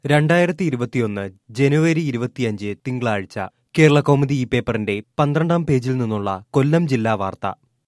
രണ്ടായിരത്തി ഇരുപത്തിയൊന്ന് ജനുവരി ഇരുപത്തിയഞ്ച് തിങ്കളാഴ്ച കേരള കൗമുദി ഈ പേപ്പറിന്റെ പന്ത്രണ്ടാം പേജിൽ നിന്നുള്ള കൊല്ലം ജില്ലാ വാർത്ത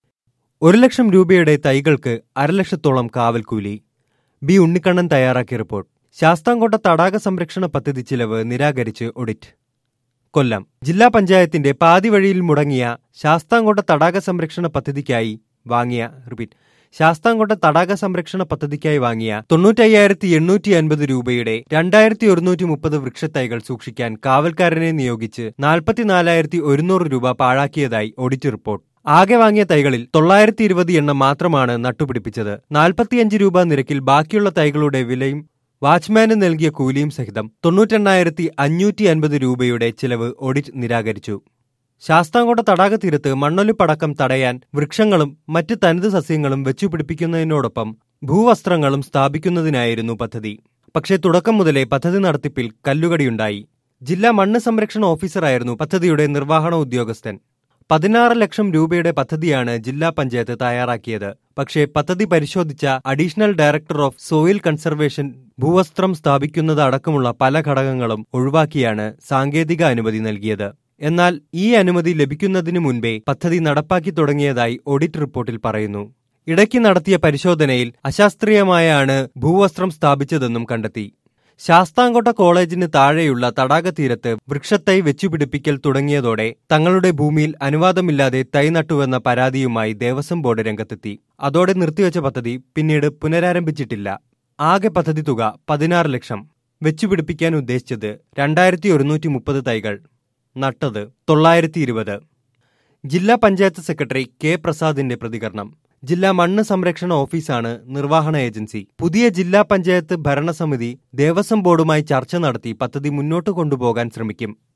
ഒരു ലക്ഷം രൂപയുടെ തൈകൾക്ക് അരലക്ഷത്തോളം കാവൽക്കൂലി ബി ഉണ്ണിക്കണ്ണൻ തയ്യാറാക്കിയ റിപ്പോർട്ട് ശാസ്താംകോട്ട തടാക സംരക്ഷണ പദ്ധതി ചിലവ് നിരാകരിച്ച് ഒഡിറ്റ് കൊല്ലം ജില്ലാ പഞ്ചായത്തിന്റെ പാതി വഴിയിൽ മുടങ്ങിയ ശാസ്താംകോട്ട തടാക സംരക്ഷണ പദ്ധതിക്കായി വാങ്ങിയ റിപ്പീറ്റ് ശാസ്താംകോട്ട തടാക സംരക്ഷണ പദ്ധതിക്കായി വാങ്ങിയ തൊണ്ണൂറ്റയ്യായിരത്തി എണ്ണൂറ്റി അൻപത് രൂപയുടെ രണ്ടായിരത്തി ഒരുന്നൂറ്റി മുപ്പത് വൃക്ഷത്തൈകൾ സൂക്ഷിക്കാൻ കാവൽക്കാരനെ നിയോഗിച്ച് നാൽപ്പത്തിനാലായിരത്തി ഒരുന്നൂറ് രൂപ പാഴാക്കിയതായി ഓഡിറ്റ് റിപ്പോർട്ട് ആകെ വാങ്ങിയ തൈകളിൽ തൊള്ളായിരത്തി ഇരുപത് എണ്ണം മാത്രമാണ് നട്ടുപിടിപ്പിച്ചത് നാൽപ്പത്തിയഞ്ച് രൂപ നിരക്കിൽ ബാക്കിയുള്ള തൈകളുടെ വിലയും വാച്ച്മാന് നൽകിയ കൂലിയും സഹിതം തൊണ്ണൂറ്റെണ്ണായിരത്തി അഞ്ഞൂറ്റി അൻപത് രൂപയുടെ ചിലവ് ഓഡിറ്റ് നിരാകരിച്ചു ശാസ്താംകോട്ട തടാക തീരത്ത് മണ്ണൊലിപ്പടക്കം തടയാൻ വൃക്ഷങ്ങളും മറ്റ് തനത് സസ്യങ്ങളും വെച്ചുപിടിപ്പിക്കുന്നതിനോടൊപ്പം ഭൂവസ്ത്രങ്ങളും സ്ഥാപിക്കുന്നതിനായിരുന്നു പദ്ധതി പക്ഷേ തുടക്കം മുതലേ പദ്ധതി നടത്തിപ്പിൽ കല്ലുകടിയുണ്ടായി ജില്ലാ മണ്ണ് സംരക്ഷണ ഓഫീസറായിരുന്നു പദ്ധതിയുടെ നിർവഹണ ഉദ്യോഗസ്ഥൻ പതിനാറ് ലക്ഷം രൂപയുടെ പദ്ധതിയാണ് ജില്ലാ പഞ്ചായത്ത് തയ്യാറാക്കിയത് പക്ഷേ പദ്ധതി പരിശോധിച്ച additional director of soil conservation ഭൂവസ്ത്രം സ്ഥാപിക്കുന്നത് അടക്കമുള്ള പല ഘടകങ്ങളും ഒഴിവാക്കിയാണ് സാങ്കേതിക അനുമതി നൽകിയത് എന്നാൽ ഈ അനുമതി ലഭിക്കുന്നതിനു മുൻപേ പദ്ധതി നടപ്പാക്കി തുടങ്ങിയതായി ഓഡിറ്റ് റിപ്പോർട്ടിൽ പറയുന്നു ഇടയ്ക്ക് നടത്തിയ പരിശോധനയിൽ അശാസ്ത്രീയമായാണ് ഭൂവസ്ത്രം സ്ഥാപിച്ചതെന്നും കണ്ടെത്തി ശാസ്താംകോട്ട കോളേജിന് താഴെയുള്ള തടാക തീരത്ത് വൃക്ഷത്തൈ വെച്ചുപിടിപ്പിക്കൽ തുടങ്ങിയതോടെ തങ്ങളുടെ ഭൂമിയിൽ അനുവാദമില്ലാതെ തൈ നട്ടുവെന്ന പരാതിയുമായി ദേവസ്വം ബോർഡ് രംഗത്തെത്തി അതോടെ നിർത്തിവെച്ച പദ്ധതി പിന്നീട് പുനരാരംഭിച്ചിട്ടില്ല ആകെ പദ്ധതി തുക പതിനാറ് ലക്ഷം വെച്ചുപിടിപ്പിക്കാൻ ഉദ്ദേശിച്ചത് രണ്ടായിരത്തി ഒരുന്നൂറ്റി മുപ്പത് തൈകൾ നട്ടത് തൊള്ളായിരത്തി ഇരുപത് ജില്ലാ പഞ്ചായത്ത് സെക്രട്ടറി കെ പ്രസാദിന്റെ പ്രതികരണം ജില്ലാ മണ്ണ് സംരക്ഷണ ഓഫീസാണ് നിർവഹണ ഏജൻസി പുതിയ ജില്ലാ പഞ്ചായത്ത് ഭരണസമിതി ദേവസ്വം ബോർഡുമായി ചർച്ച നടത്തി പദ്ധതി മുന്നോട്ട് കൊണ്ടുപോകാൻ ശ്രമിക്കും